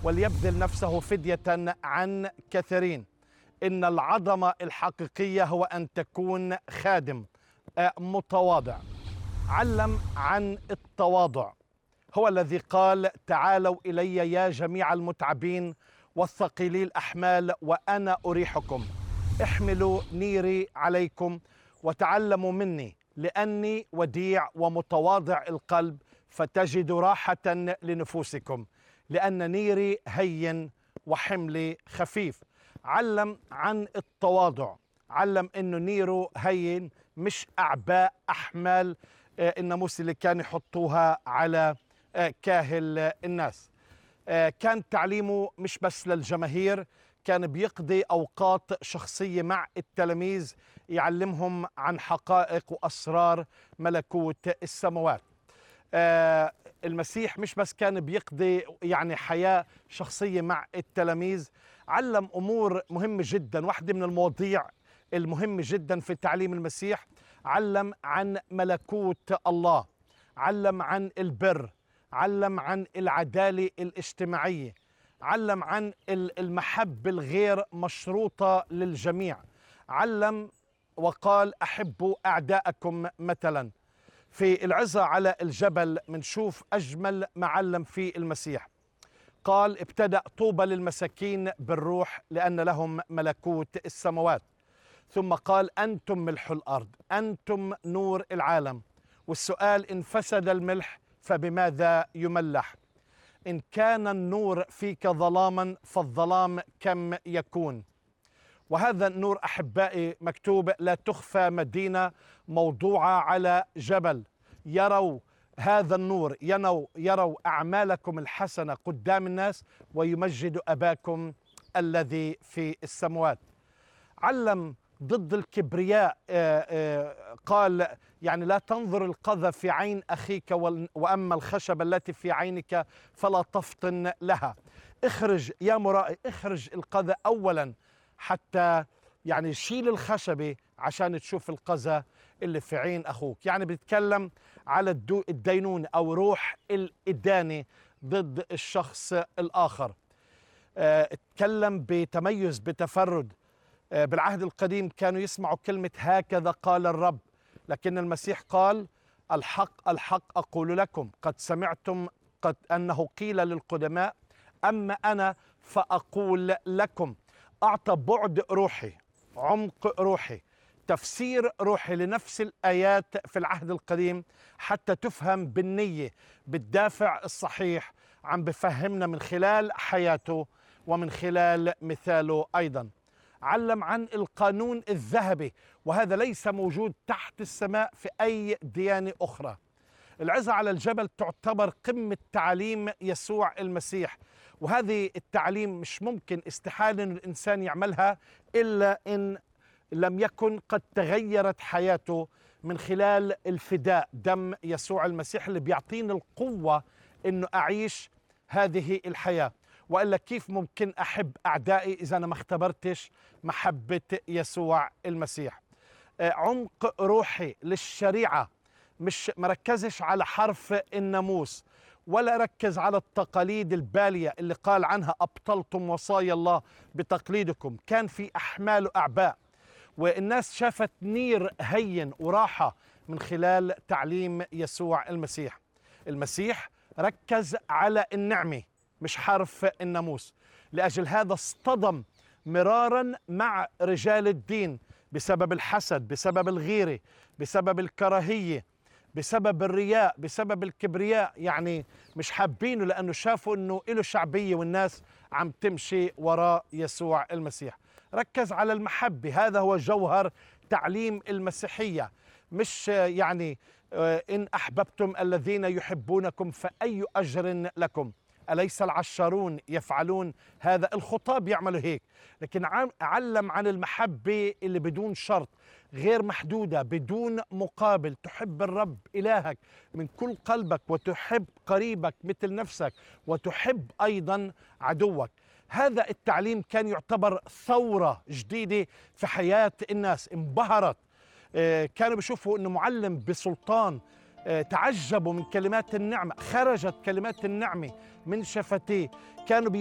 وليبذل نفسه فدية عن كثيرين إن العظمة الحقيقية هو أن تكون خادم آه، متواضع علم عن التواضع هو الذي قال تعالوا إلي يا جميع المتعبين والثقيلي الأحمال وأنا أريحكم احملوا نيري عليكم وتعلموا مني لأني وديع ومتواضع القلب فتجدوا راحة لنفوسكم لأن نيري هين وحملي خفيف علم عن التواضع علم انه نيره هين مش اعباء احمال آه، الناموس اللي كانوا يحطوها على آه، كاهل آه، الناس آه، كان تعليمه مش بس للجماهير كان بيقضي اوقات شخصيه مع التلاميذ يعلمهم عن حقائق واسرار ملكوت السماوات آه، المسيح مش بس كان بيقضي يعني حياة شخصية مع التلاميذ علم أمور مهمة جدا واحدة من المواضيع المهمة جدا في تعليم المسيح علم عن ملكوت الله علم عن البر علم عن العدالة الاجتماعية علم عن ال- المحبة الغير مشروطة للجميع علم وقال أحبوا أعداءكم مثلاً في العظة على الجبل منشوف أجمل معلم في المسيح قال ابتدأ طوبى للمساكين بالروح لأن لهم ملكوت السماوات ثم قال أنتم ملح الأرض أنتم نور العالم والسؤال إن فسد الملح فبماذا يملح إن كان النور فيك ظلاما فالظلام كم يكون وهذا النور احبائي مكتوب لا تخفى مدينه موضوعه على جبل يروا هذا النور ينو يروا اعمالكم الحسنه قدام الناس ويمجدوا اباكم الذي في السماوات علم ضد الكبرياء آه، آه، قال يعني لا تنظر القذى في عين اخيك وال- واما الخشبه التي في عينك فلا تفطن لها اخرج يا مرائي اخرج القذى اولا حتى يعني شيل الخشبه عشان تشوف القذى اللي في عين اخوك يعني بيتكلم على الدو- الدينونه او روح الادانه ضد الشخص الاخر آه، اتكلم بتميز بتفرد آه، بالعهد القديم كانوا يسمعوا كلمة هكذا قال الرب لكن المسيح قال الحق الحق أقول لكم قد سمعتم قد أنه قيل للقدماء أما أنا فأقول لكم أعطى بعد روحي عمق روحي تفسير روحي لنفس الآيات في العهد القديم حتى تفهم بالنية بالدافع الصحيح عم بفهمنا من خلال حياته ومن خلال مثاله أيضاً علم عن القانون الذهبي وهذا ليس موجود تحت السماء في اي ديانه اخرى. العظه على الجبل تعتبر قمه تعاليم يسوع المسيح وهذه التعليم مش ممكن استحاله إن الانسان يعملها الا ان لم يكن قد تغيرت حياته من خلال الفداء دم يسوع المسيح اللي بيعطيني القوه انه اعيش هذه الحياه والا كيف ممكن احب اعدائي اذا انا ما اختبرتش محبه يسوع المسيح آه، عمق روحي للشريعه مش مركزش على حرف الناموس ولا ركز على التقاليد الباليه اللي قال عنها ابطلتم وصايا الله بتقليدكم كان في احمال واعباء والناس شافت نير هين وراحه من خلال تعليم يسوع المسيح المسيح ركز على النعمه مش حرف الناموس لاجل هذا اصطدم مرارا مع رجال الدين بسبب الحسد بسبب الغيره بسبب الكراهيه بسبب الرياء بسبب الكبرياء يعني مش حابينه لانه شافوا انه له شعبيه والناس عم تمشي وراء يسوع المسيح ركز على المحبه هذا هو جوهر تعليم المسيحيه مش آه، يعني آه، ان احببتم الذين يحبونكم فاي اجر لكم أليس العشارون يفعلون هذا الخطاب يعملوا هيك لكن عم- علم عن المحبة اللي بدون شرط غير محدودة بدون مقابل تحب الرب إلهك من كل قلبك وتحب قريبك مثل نفسك وتحب أيضا عدوك هذا التعليم كان يعتبر ثورة جديدة في حياة الناس انبهرت آه، كانوا بيشوفوا انه معلم بسلطان آه، تعجبوا من كلمات النعمة خرجت كلمات النعمة من شفتيه كانوا بي